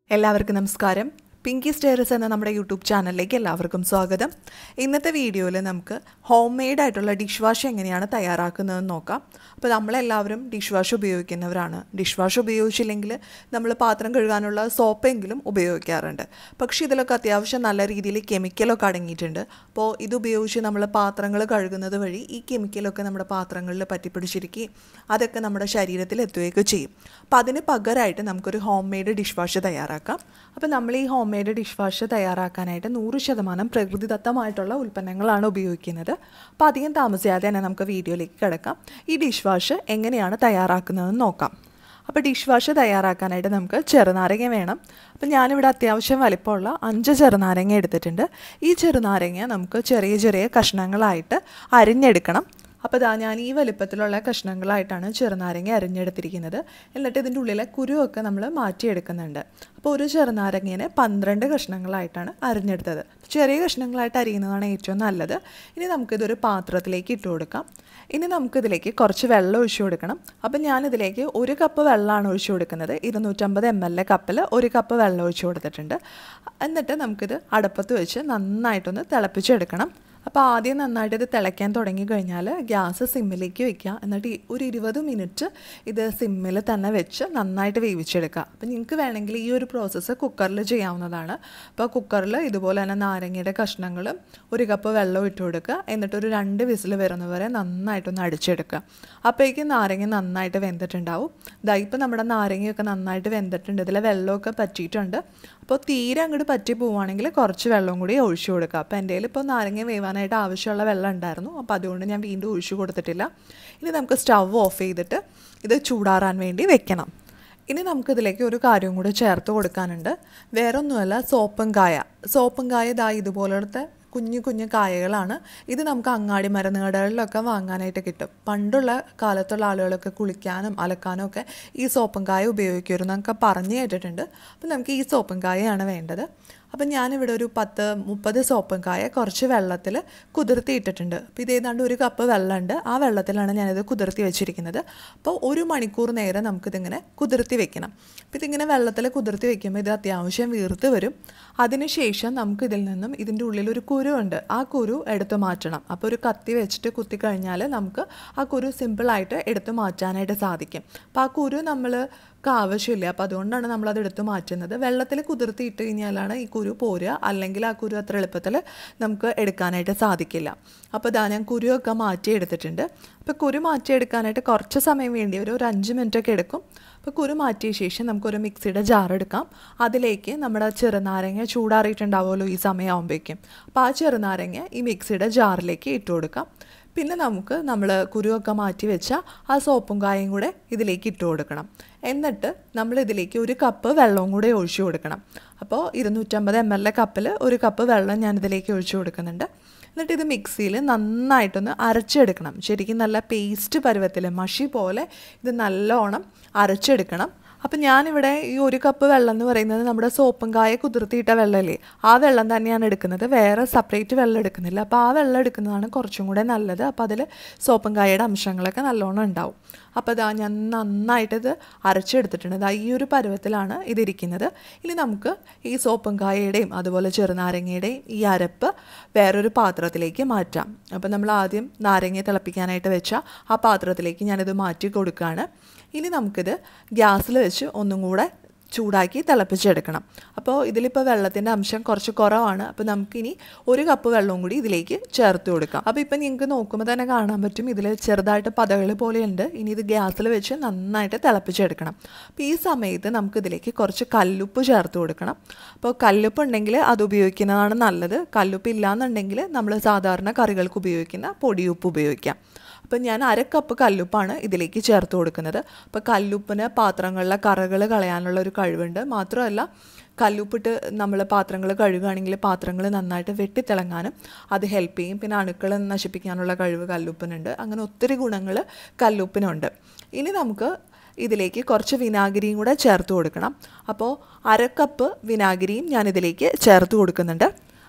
എല്ലാവർക്കും നമസ്കാരം പിങ്കി സ്റ്റേറസ് എന്ന നമ്മുടെ യൂട്യൂബ് ചാനലിലേക്ക് എല്ലാവർക്കും സ്വാഗതം ഇന്നത്തെ വീഡിയോയിൽ നമുക്ക് ഹോം മെയ്ഡ് ആയിട്ടുള്ള ഡിഷ് വാഷ് എങ്ങനെയാണ് തയ്യാറാക്കുന്നതെന്ന് നോക്കാം അപ്പോൾ നമ്മളെല്ലാവരും ഡിഷ് വാഷ് ഉപയോഗിക്കുന്നവരാണ് ഡിഷ് വാഷ് ഉപയോഗിച്ചില്ലെങ്കിൽ നമ്മൾ പാത്രം കഴുകാനുള്ള സോപ്പെങ്കിലും ഉപയോഗിക്കാറുണ്ട് പക്ഷേ ഇതിലൊക്കെ അത്യാവശ്യം നല്ല രീതിയിൽ കെമിക്കലൊക്കെ അടങ്ങിയിട്ടുണ്ട് അപ്പോൾ ഇത് ഉപയോഗിച്ച് നമ്മൾ പാത്രങ്ങൾ കഴുകുന്നത് വഴി ഈ കെമിക്കലൊക്കെ നമ്മുടെ പാത്രങ്ങളിൽ പറ്റിപ്പിടിച്ചിരിക്കുകയും അതൊക്കെ നമ്മുടെ ശരീരത്തിൽ എത്തുകയൊക്കെ ചെയ്യും അപ്പോൾ അതിന് പകരമായിട്ട് നമുക്കൊരു ഹോം മെയ്ഡ് ഡിഷ് വാഷ് തയ്യാറാക്കാം അപ്പോൾ നമ്മൾ ഈ ഹോം മെയ്ഡ് ഡിഷ് വാഷ് തയ്യാറാക്കാനായിട്ട് നൂറ് ശതമാനം പ്രകൃതിദത്തമായിട്ടുള്ള ഉൽപ്പന്നങ്ങളാണ് ഉപയോഗിക്കുന്നത് അപ്പോൾ അധികം താമസിയാതെ തന്നെ നമുക്ക് വീഡിയോയിലേക്ക് കിടക്കാം ഈ ഡിഷ് വാഷ് എങ്ങനെയാണ് തയ്യാറാക്കുന്നതെന്ന് നോക്കാം അപ്പോൾ ഡിഷ് വാഷ് തയ്യാറാക്കാനായിട്ട് നമുക്ക് ചെറുനാരങ്ങ വേണം അപ്പോൾ ഞാനിവിടെ അത്യാവശ്യം വലിപ്പമുള്ള അഞ്ച് ചെറുനാരങ്ങ എടുത്തിട്ടുണ്ട് ഈ ചെറുനാരങ്ങ നമുക്ക് ചെറിയ ചെറിയ കഷ്ണങ്ങളായിട്ട് അരിഞ്ഞെടുക്കണം അപ്പോൾ ഇതാ ഞാൻ ഈ വലിപ്പത്തിലുള്ള കഷ്ണങ്ങളായിട്ടാണ് ചെറുനാരങ്ങ അരിഞ്ഞെടുത്തിരിക്കുന്നത് എന്നിട്ട് ഇതിൻ്റെ ഉള്ളിലെ കുരുവൊക്കെ നമ്മൾ മാറ്റിയെടുക്കുന്നുണ്ട് അപ്പോൾ ഒരു ചെറുനാരങ്ങേനെ പന്ത്രണ്ട് കഷ്ണങ്ങളായിട്ടാണ് അരിഞ്ഞെടുത്തത് ചെറിയ കഷ്ണങ്ങളായിട്ട് അരിയുന്നതാണ് ഏറ്റവും നല്ലത് ഇനി നമുക്കിതൊരു പാത്രത്തിലേക്ക് ഇട്ട് കൊടുക്കാം ഇനി നമുക്കിതിലേക്ക് കുറച്ച് വെള്ളം ഒഴിച്ചു കൊടുക്കണം അപ്പം ഞാനിതിലേക്ക് ഒരു കപ്പ് വെള്ളമാണ് ഒഴിച്ചു കൊടുക്കുന്നത് ഇരുന്നൂറ്റമ്പത് എം എൽ എ കപ്പിൽ ഒരു കപ്പ് വെള്ളം ഒഴിച്ചു കൊടുത്തിട്ടുണ്ട് എന്നിട്ട് നമുക്കിത് അടുപ്പത്ത് വെച്ച് നന്നായിട്ടൊന്ന് തിളപ്പിച്ചെടുക്കണം അപ്പോൾ ആദ്യം നന്നായിട്ട് ഇത് തിളയ്ക്കാൻ തുടങ്ങി കഴിഞ്ഞാൽ ഗ്യാസ് സിമ്മിലേക്ക് വെക്കുക എന്നിട്ട് ഒരു ഇരുപത് മിനിറ്റ് ഇത് സിമ്മിൽ തന്നെ വെച്ച് നന്നായിട്ട് വേവിച്ചെടുക്കുക അപ്പോൾ നിങ്ങൾക്ക് വേണമെങ്കിൽ ഈ ഒരു പ്രോസസ്സ് കുക്കറിൽ ചെയ്യാവുന്നതാണ് അപ്പോൾ കുക്കറിൽ ഇതുപോലെ തന്നെ നാരങ്ങയുടെ കഷ്ണങ്ങൾ ഒരു കപ്പ് വെള്ളം ഇട്ട് കൊടുക്കുക എന്നിട്ട് ഒരു രണ്ട് വിസിൽ വരുന്നവരെ നന്നായിട്ടൊന്ന് അടിച്ചെടുക്കുക അപ്പോഴേക്കും നാരങ്ങ നന്നായിട്ട് വെന്തിട്ടുണ്ടാവും ഇതാ ഇപ്പോൾ നമ്മുടെ നാരങ്ങയൊക്കെ നന്നായിട്ട് വെന്തിട്ടുണ്ട് ഇതിലെ വെള്ളമൊക്കെ പറ്റിയിട്ടുണ്ട് അപ്പോൾ തീരെ അങ്ങോട്ട് പറ്റി പോവുകയാണെങ്കിൽ കുറച്ച് വെള്ളം കൂടി ഒഴിച്ചു കൊടുക്കുക അപ്പോൾ എൻ്റെ ഇപ്പോൾ നാരങ്ങ വേവാനായിട്ട് ആവശ്യമുള്ള വെള്ളം ഉണ്ടായിരുന്നു അപ്പോൾ അതുകൊണ്ട് ഞാൻ വീണ്ടും ഒഴിച്ചു കൊടുത്തിട്ടില്ല ഇനി നമുക്ക് സ്റ്റവ് ഓഫ് ചെയ്തിട്ട് ഇത് ചൂടാറാൻ വേണ്ടി വെക്കണം ഇനി നമുക്കിതിലേക്ക് ഒരു കാര്യം കൂടി ചേർത്ത് കൊടുക്കാനുണ്ട് വേറൊന്നുമല്ല സോപ്പും കായ സോപ്പും കായ ഇതാ ഇതുപോലത്തെ കുഞ്ഞു കുഞ്ഞു കായകളാണ് ഇത് നമുക്ക് അങ്ങാടി മരുന്നുകടകളിലൊക്കെ വാങ്ങാനായിട്ട് കിട്ടും പണ്ടുള്ള കാലത്തുള്ള ആളുകളൊക്കെ കുളിക്കാനും അലക്കാനും ഒക്കെ ഈ സോപ്പും കായ ഉപയോഗിക്കുമായിരുന്നു എന്നൊക്കെ പറഞ്ഞു കേട്ടിട്ടുണ്ട് അപ്പോൾ നമുക്ക് ഈ സോപ്പും കായയാണ് വേണ്ടത് അപ്പം ഞാനിവിടെ ഒരു പത്ത് മുപ്പത് സോപ്പും കായ കുറച്ച് വെള്ളത്തിൽ കുതിർത്തി ഇട്ടിട്ടുണ്ട് അപ്പോൾ ഇത് ഏതാണ്ട് ഒരു കപ്പ് വെള്ളമുണ്ട് ആ വെള്ളത്തിലാണ് ഞാനിത് കുതിർത്തി വെച്ചിരിക്കുന്നത് അപ്പോൾ ഒരു മണിക്കൂർ നേരം നമുക്കിതിങ്ങനെ കുതിർത്തി വെക്കണം അപ്പോൾ ഇതിങ്ങനെ വെള്ളത്തിൽ കുതിർത്തി വെക്കുമ്പോൾ ഇത് അത്യാവശ്യം വീർത്ത് വരും അതിനുശേഷം നമുക്ക് ഇതിൽ നിന്നും ഇതിൻ്റെ ഉള്ളിൽ ഒരു കുരു ഉണ്ട് ആ കുരു എടുത്തു മാറ്റണം അപ്പോൾ ഒരു കത്തി വെച്ചിട്ട് കുത്തി കഴിഞ്ഞാൽ നമുക്ക് ആ കുരു സിമ്പിളായിട്ട് എടുത്തു മാറ്റാനായിട്ട് സാധിക്കും അപ്പോൾ ആ കുരു നമ്മൾ ആവശ്യമില്ല അപ്പോൾ അതുകൊണ്ടാണ് നമ്മളത് എടുത്ത് മാറ്റുന്നത് വെള്ളത്തിൽ കുതിർത്തി ഇട്ട് കഴിഞ്ഞാലാണ് ഈ കുരു പോരുക അല്ലെങ്കിൽ ആ കുരു അത്ര എളുപ്പത്തിൽ നമുക്ക് എടുക്കാനായിട്ട് സാധിക്കില്ല അപ്പോൾ ഇതാ ഞാൻ കുരുവൊക്കെ മാറ്റി എടുത്തിട്ടുണ്ട് അപ്പോൾ കുരു മാറ്റിയെടുക്കാനായിട്ട് കുറച്ച് സമയം വേണ്ടി ഒരു ഒരു അഞ്ച് മിനിറ്റൊക്കെ എടുക്കും അപ്പോൾ കുരു മാറ്റിയ ശേഷം നമുക്കൊരു മിക്സിയുടെ ജാർ എടുക്കാം അതിലേക്ക് നമ്മുടെ ചെറുനാരങ്ങ ചൂടാറിയിട്ടുണ്ടാവുമല്ലോ ഈ സമയമാകുമ്പോഴേക്കും അപ്പോൾ ആ ചെറുനാരങ്ങ ഈ മിക്സിയുടെ ജാറിലേക്ക് ഇട്ട് കൊടുക്കാം പിന്നെ നമുക്ക് നമ്മൾ കുരുവൊക്കെ മാറ്റി വെച്ച ആ സോപ്പും കായും കൂടെ ഇതിലേക്ക് ഇട്ട് കൊടുക്കണം എന്നിട്ട് നമ്മൾ ഇതിലേക്ക് ഒരു കപ്പ് വെള്ളവും കൂടെ ഒഴിച്ചു കൊടുക്കണം അപ്പോൾ ഇരുന്നൂറ്റമ്പത് എം എൽ എ കപ്പിൽ ഒരു കപ്പ് വെള്ളം ഞാൻ ഇതിലേക്ക് ഒഴിച്ചു കൊടുക്കുന്നുണ്ട് എന്നിട്ട് ഇത് മിക്സിയിൽ നന്നായിട്ടൊന്ന് അരച്ചെടുക്കണം ശരിക്കും നല്ല പേസ്റ്റ് പരുവത്തിൽ മഷി പോലെ ഇത് നല്ലോണം അരച്ചെടുക്കണം അപ്പം ഞാനിവിടെ ഈ ഒരു കപ്പ് വെള്ളം എന്ന് പറയുന്നത് നമ്മുടെ സോപ്പും കായ കുതിർത്തിയിട്ട വെള്ളമല്ലേ ആ വെള്ളം തന്നെയാണ് എടുക്കുന്നത് വേറെ സെപ്പറേറ്റ് വെള്ളം എടുക്കുന്നില്ല അപ്പോൾ ആ വെള്ളം എടുക്കുന്നതാണ് കുറച്ചും കൂടെ നല്ലത് അപ്പോൾ അതിൽ സോപ്പും കായയുടെ അംശങ്ങളൊക്കെ നല്ലോണം ഉണ്ടാവും അപ്പോൾ ഇതാ ഞാൻ നന്നായിട്ടിത് അരച്ചെടുത്തിട്ടുണ്ട് ഇതാ ഈ ഒരു പരുവത്തിലാണ് ഇതിരിക്കുന്നത് ഇനി നമുക്ക് ഈ സോപ്പും കായയുടെയും അതുപോലെ ചെറുനാരങ്ങയുടെയും ഈ അരപ്പ് വേറൊരു പാത്രത്തിലേക്ക് മാറ്റാം അപ്പോൾ നമ്മൾ ആദ്യം നാരങ്ങ തിളപ്പിക്കാനായിട്ട് വെച്ച ആ പാത്രത്തിലേക്ക് ഞാനിത് മാറ്റി കൊടുക്കുകയാണ് ഇനി നമുക്കിത് ഗ്യാസിൽ വെച്ച് ഒന്നും കൂടെ ചൂടാക്കി തിളപ്പിച്ചെടുക്കണം അപ്പോൾ ഇതിലിപ്പോൾ വെള്ളത്തിൻ്റെ അംശം കുറച്ച് കുറവാണ് അപ്പോൾ നമുക്കിനി ഒരു കപ്പ് വെള്ളവും കൂടി ഇതിലേക്ക് ചേർത്ത് കൊടുക്കാം അപ്പോൾ ഇപ്പം നിങ്ങൾക്ക് നോക്കുമ്പോൾ തന്നെ കാണാൻ പറ്റും ഇതിൽ ചെറുതായിട്ട് പതകൾ പോലെയുണ്ട് ഇനി ഇത് ഗ്യാസിൽ വെച്ച് നന്നായിട്ട് തിളപ്പിച്ചെടുക്കണം അപ്പോൾ ഈ സമയത്ത് നമുക്കിതിലേക്ക് കുറച്ച് കല്ലുപ്പ് ചേർത്ത് കൊടുക്കണം അപ്പോൾ കല്ലുപ്പ് ഉണ്ടെങ്കിൽ അത് ഉപയോഗിക്കുന്നതാണ് നല്ലത് കല്ലുപ്പ് ഇല്ലാന്നുണ്ടെങ്കിൽ നമ്മൾ സാധാരണ കറികൾക്ക് ഉപയോഗിക്കുന്ന പൊടിയുപ്പ് ഉപയോഗിക്കാം അപ്പം ഞാൻ അര കപ്പ് കല്ലുപ്പാണ് ഇതിലേക്ക് ചേർത്ത് കൊടുക്കുന്നത് അപ്പോൾ കല്ലുപ്പിന് പാത്രങ്ങളിലെ കറകൾ കളയാനുള്ള ഒരു കഴിവുണ്ട് മാത്രമല്ല കല്ലുപ്പിട്ട് നമ്മൾ പാത്രങ്ങൾ കഴുകുകയാണെങ്കിൽ പാത്രങ്ങൾ നന്നായിട്ട് വെട്ടിത്തിളങ്ങാനും അത് ഹെൽപ്പ് ചെയ്യും പിന്നെ അണുക്കൾ നശിപ്പിക്കാനുള്ള കഴിവ് കല്ലുപ്പിനുണ്ട് അങ്ങനെ ഒത്തിരി ഗുണങ്ങൾ കല്ലുപ്പിനുണ്ട് ഇനി നമുക്ക് ഇതിലേക്ക് കുറച്ച് വിനാഗിരിയും കൂടെ ചേർത്ത് കൊടുക്കണം അപ്പോൾ അര കപ്പ് വിനാഗിരിയും ഞാൻ ഇതിലേക്ക് ചേർത്ത് കൊടുക്കുന്നുണ്ട്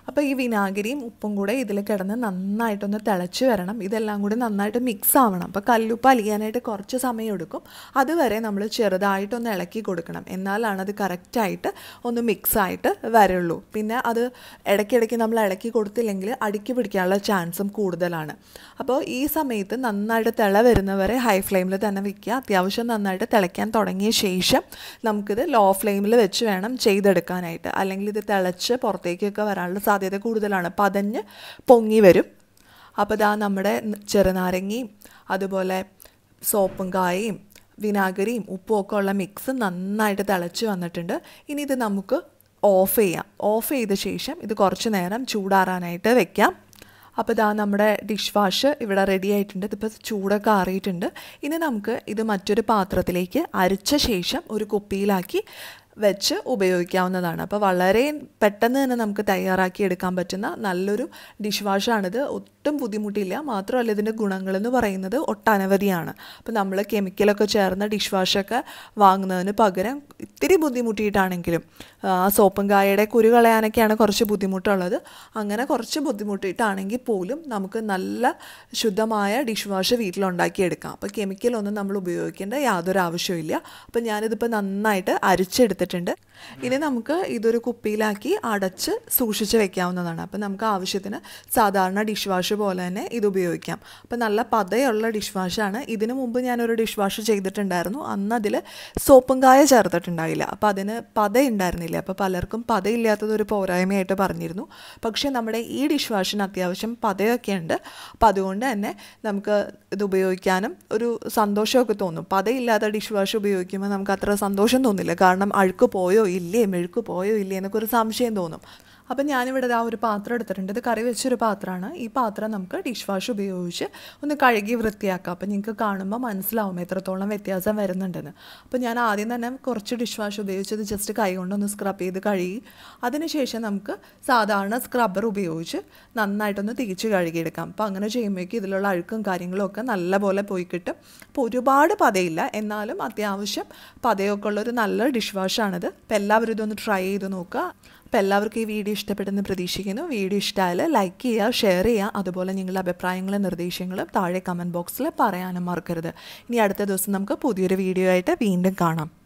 അപ്പോൾ ഈ വിനാഗിരിയും ഉപ്പും കൂടെ ഇതിൽ കിടന്ന് നന്നായിട്ടൊന്ന് തിളച്ച് വരണം ഇതെല്ലാം കൂടി നന്നായിട്ട് മിക്സ് ആവണം അപ്പോൾ കല്ലുപ്പ് അലിയാനായിട്ട് കുറച്ച് സമയം എടുക്കും അതുവരെ നമ്മൾ ചെറുതായിട്ടൊന്ന് ഇളക്കി കൊടുക്കണം എന്നാലാണ് അത് കറക്റ്റായിട്ട് ഒന്ന് മിക്സ് ആയിട്ട് വരുള്ളൂ പിന്നെ അത് ഇടയ്ക്കിടയ്ക്ക് നമ്മൾ ഇളക്കി കൊടുത്തില്ലെങ്കിൽ അടുക്കി പിടിക്കാനുള്ള ചാൻസും കൂടുതലാണ് അപ്പോൾ ഈ സമയത്ത് നന്നായിട്ട് തിള വരുന്നവരെ ഹൈ ഫ്ലെയിമിൽ തന്നെ വയ്ക്കുക അത്യാവശ്യം നന്നായിട്ട് തിളയ്ക്കാൻ തുടങ്ങിയ ശേഷം നമുക്കിത് ലോ ഫ്ലെയിമിൽ വെച്ച് വേണം ചെയ്തെടുക്കാനായിട്ട് അല്ലെങ്കിൽ ഇത് തിളച്ച് പുറത്തേക്കൊക്കെ വരാനുള്ള സാധ്യത കൂടുതലാണ് പതഞ്ഞ് പൊങ്ങി വരും അപ്പോൾ ഇതാ നമ്മുടെ ചെറുനാരങ്ങയും അതുപോലെ സോപ്പും കായയും വിനാഗിരിയും ഉപ്പും ഒക്കെ ഉള്ള മിക്സ് നന്നായിട്ട് തിളച്ച് വന്നിട്ടുണ്ട് ഇനി ഇത് നമുക്ക് ഓഫ് ചെയ്യാം ഓഫ് ചെയ്ത ശേഷം ഇത് കുറച്ച് നേരം ചൂടാറാനായിട്ട് വെക്കാം അപ്പോൾ ഇതാ നമ്മുടെ ഡിഷ് വാഷ് ഇവിടെ റെഡി ആയിട്ടുണ്ട് ഇതിപ്പോൾ ചൂടൊക്കെ ആറിയിട്ടുണ്ട് ഇനി നമുക്ക് ഇത് മറ്റൊരു പാത്രത്തിലേക്ക് അരിച്ച ശേഷം ഒരു കുപ്പിയിലാക്കി വെച്ച് ഉപയോഗിക്കാവുന്നതാണ് അപ്പോൾ വളരെ പെട്ടെന്ന് തന്നെ നമുക്ക് തയ്യാറാക്കി എടുക്കാൻ പറ്റുന്ന നല്ലൊരു ഡിഷ് വാഷാണിത് ഒട്ടും ബുദ്ധിമുട്ടില്ല മാത്രമല്ല ഇതിൻ്റെ ഗുണങ്ങളെന്ന് പറയുന്നത് ഒട്ടനവധിയാണ് അപ്പോൾ നമ്മൾ കെമിക്കലൊക്കെ ചേർന്ന ഡിഷ് വാഷൊക്കെ വാങ്ങുന്നതിന് പകരം ഇത്തിരി ബുദ്ധിമുട്ടിയിട്ടാണെങ്കിലും ആ സോപ്പും കായയുടെ കുരു കളയാനൊക്കെയാണ് കുറച്ച് ബുദ്ധിമുട്ടുള്ളത് അങ്ങനെ കുറച്ച് ബുദ്ധിമുട്ടിയിട്ടാണെങ്കിൽ പോലും നമുക്ക് നല്ല ശുദ്ധമായ ഡിഷ് വാഷ് വീട്ടിലുണ്ടാക്കിയെടുക്കാം അപ്പോൾ കെമിക്കലൊന്നും നമ്മൾ ഉപയോഗിക്കേണ്ട യാതൊരു ആവശ്യമില്ല അപ്പോൾ ഞാനിതിപ്പോൾ നന്നായിട്ട് അരിച്ചെടുത്തിട്ടുണ്ട് ഇനി നമുക്ക് ഇതൊരു കുപ്പിയിലാക്കി അടച്ച് സൂക്ഷിച്ച് വെക്കാവുന്നതാണ് അപ്പോൾ നമുക്ക് ആവശ്യത്തിന് സാധാരണ ഡിഷ് വാഷ് പോലെ തന്നെ ഇത് ഉപയോഗിക്കാം അപ്പോൾ നല്ല പതയുള്ള ഡിഷ് വാഷാണ് ഇതിനു മുമ്പ് ഞാനൊരു ഡിഷ് വാഷ് ചെയ്തിട്ടുണ്ടായിരുന്നു അന്ന് അതിൽ സോപ്പും കായ ചേർത്തിട്ടുണ്ടായില്ല അപ്പോൾ അതിന് പത ഉണ്ടായിരുന്നില്ല അപ്പോൾ പലർക്കും പതയില്ലാത്തത് ഒരു പോരായ്മയായിട്ട് പറഞ്ഞിരുന്നു പക്ഷേ നമ്മുടെ ഈ ഡിഷ് വാഷിന് അത്യാവശ്യം പതയൊക്കെ ഉണ്ട് അപ്പോൾ അതുകൊണ്ട് തന്നെ നമുക്ക് ഇത് ഉപയോഗിക്കാനും ഒരു സന്തോഷമൊക്കെ തോന്നും പതയില്ലാത്ത ഡിഷ് വാഷ് ഉപയോഗിക്കുമ്പോൾ നമുക്ക് അത്ര സന്തോഷം തോന്നില്ല കാരണം അഴുക്ക് പോയോ ഇല്ലേ മെഴുക്ക് പോയോ ഇല്ലേ എന്നൊക്കെ ഒരു സംശയം തോന്നും അപ്പം ഞാനിവിടെ ആ ഒരു പാത്രം എടുത്തിട്ടുണ്ട് ഇത് കറി വെച്ചൊരു പാത്രമാണ് ഈ പാത്രം നമുക്ക് ഡിഷ് വാഷ് ഉപയോഗിച്ച് ഒന്ന് കഴുകി വൃത്തിയാക്കാം അപ്പം നിങ്ങൾക്ക് കാണുമ്പോൾ മനസ്സിലാവും എത്രത്തോളം വ്യത്യാസം വരുന്നുണ്ടെന്ന് അപ്പോൾ ഞാൻ ആദ്യം തന്നെ കുറച്ച് ഡിഷ് വാഷ് ഉപയോഗിച്ചത് ജസ്റ്റ് കൈ കൊണ്ടൊന്ന് സ്ക്രബ് ചെയ്ത് കഴുകി അതിനുശേഷം നമുക്ക് സാധാരണ സ്ക്രബ്ബർ ഉപയോഗിച്ച് നന്നായിട്ടൊന്ന് തിരിച്ച് കഴുകിയെടുക്കാം അപ്പോൾ അങ്ങനെ ചെയ്യുമ്പോഴേക്കും ഇതിലുള്ള അഴുക്കും കാര്യങ്ങളും ഒക്കെ നല്ലപോലെ പോയി കിട്ടും അപ്പോൾ ഒരുപാട് പതയില്ല എന്നാലും അത്യാവശ്യം പതയൊക്കെ ഉള്ളൊരു നല്ല ഡിഷ് വാഷാണിത് അപ്പോൾ എല്ലാവരും ഇതൊന്ന് ട്രൈ ചെയ്ത് നോക്കുക അപ്പോൾ എല്ലാവർക്കും ഈ വീഡിയോ ഇഷ്ടപ്പെട്ടെന്ന് പ്രതീക്ഷിക്കുന്നു വീഡിയോ ഇഷ്ടമായാൽ ലൈക്ക് ചെയ്യുക ഷെയർ ചെയ്യുക അതുപോലെ നിങ്ങളുടെ അഭിപ്രായങ്ങളും നിർദ്ദേശങ്ങളും താഴെ കമൻറ്റ് ബോക്സിൽ പറയാനും മറക്കരുത് ഇനി അടുത്ത ദിവസം നമുക്ക് പുതിയൊരു വീഡിയോ ആയിട്ട് വീണ്ടും കാണാം